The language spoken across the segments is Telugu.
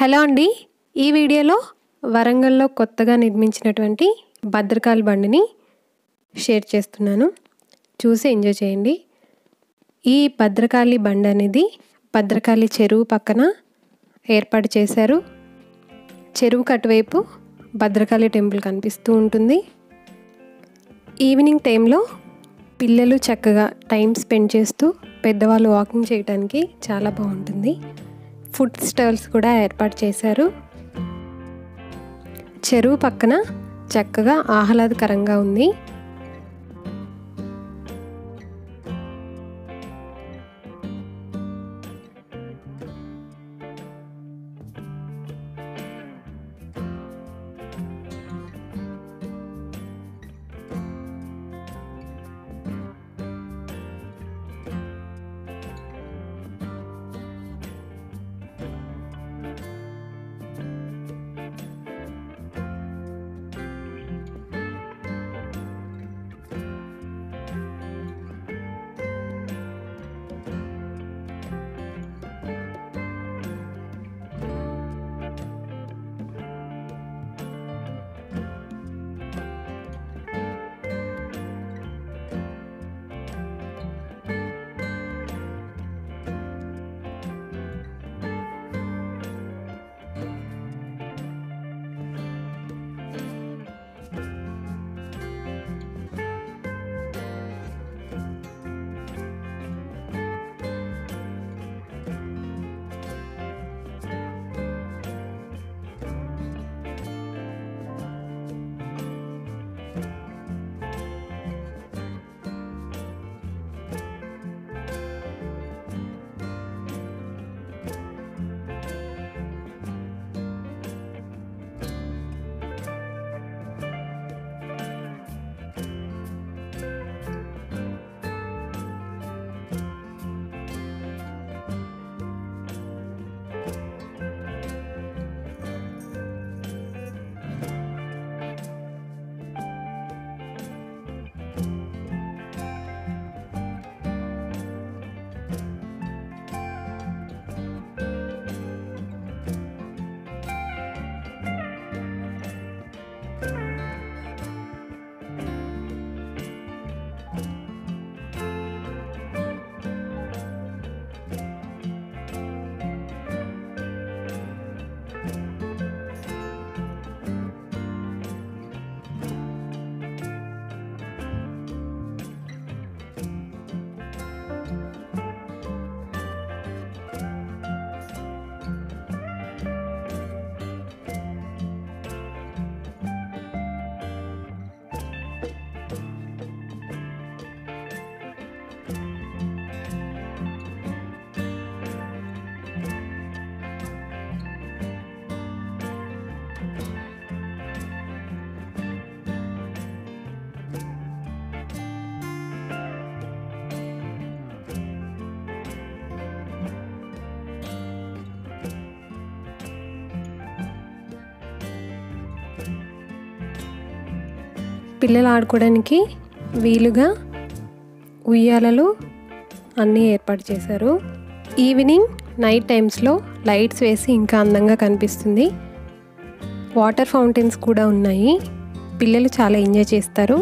హలో అండి ఈ వీడియోలో వరంగల్లో కొత్తగా నిర్మించినటువంటి భద్రకాళి బండిని షేర్ చేస్తున్నాను చూసి ఎంజాయ్ చేయండి ఈ భద్రకాళి బండి అనేది భద్రకాళి చెరువు పక్కన ఏర్పాటు చేశారు చెరువు కటువైపు భద్రకాళి టెంపుల్ కనిపిస్తూ ఉంటుంది ఈవినింగ్ టైంలో పిల్లలు చక్కగా టైం స్పెండ్ చేస్తూ పెద్దవాళ్ళు వాకింగ్ చేయడానికి చాలా బాగుంటుంది ఫుడ్ స్టాల్స్ కూడా ఏర్పాటు చేశారు చెరువు పక్కన చక్కగా ఆహ్లాదకరంగా ఉంది పిల్లలు ఆడుకోవడానికి వీలుగా ఉయ్యాలలు అన్నీ ఏర్పాటు చేశారు ఈవినింగ్ నైట్ టైమ్స్లో లైట్స్ వేసి ఇంకా అందంగా కనిపిస్తుంది వాటర్ ఫౌంటైన్స్ కూడా ఉన్నాయి పిల్లలు చాలా ఎంజాయ్ చేస్తారు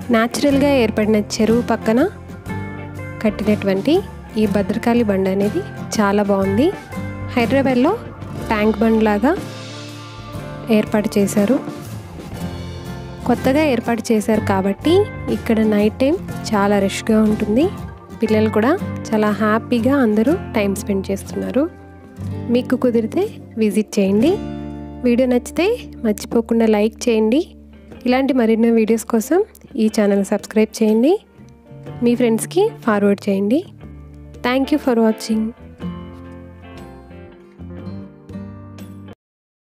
న్యాచురల్గా ఏర్పడిన చెరువు పక్కన కట్టినటువంటి ఈ భద్రకాళి బండ్ అనేది చాలా బాగుంది హైదరాబాద్లో ట్యాంక్ బండ్ లాగా ఏర్పాటు చేశారు కొత్తగా ఏర్పాటు చేశారు కాబట్టి ఇక్కడ నైట్ టైం చాలా రష్గా ఉంటుంది పిల్లలు కూడా చాలా హ్యాపీగా అందరూ టైం స్పెండ్ చేస్తున్నారు మీకు కుదిరితే విజిట్ చేయండి వీడియో నచ్చితే మర్చిపోకుండా లైక్ చేయండి ఇలాంటి మరిన్నో వీడియోస్ కోసం ఈ ఛానల్ సబ్స్క్రైబ్ చేయండి మీ ఫ్రెండ్స్కి ఫార్వర్డ్ చేయండి థ్యాంక్ యూ ఫర్ వాచింగ్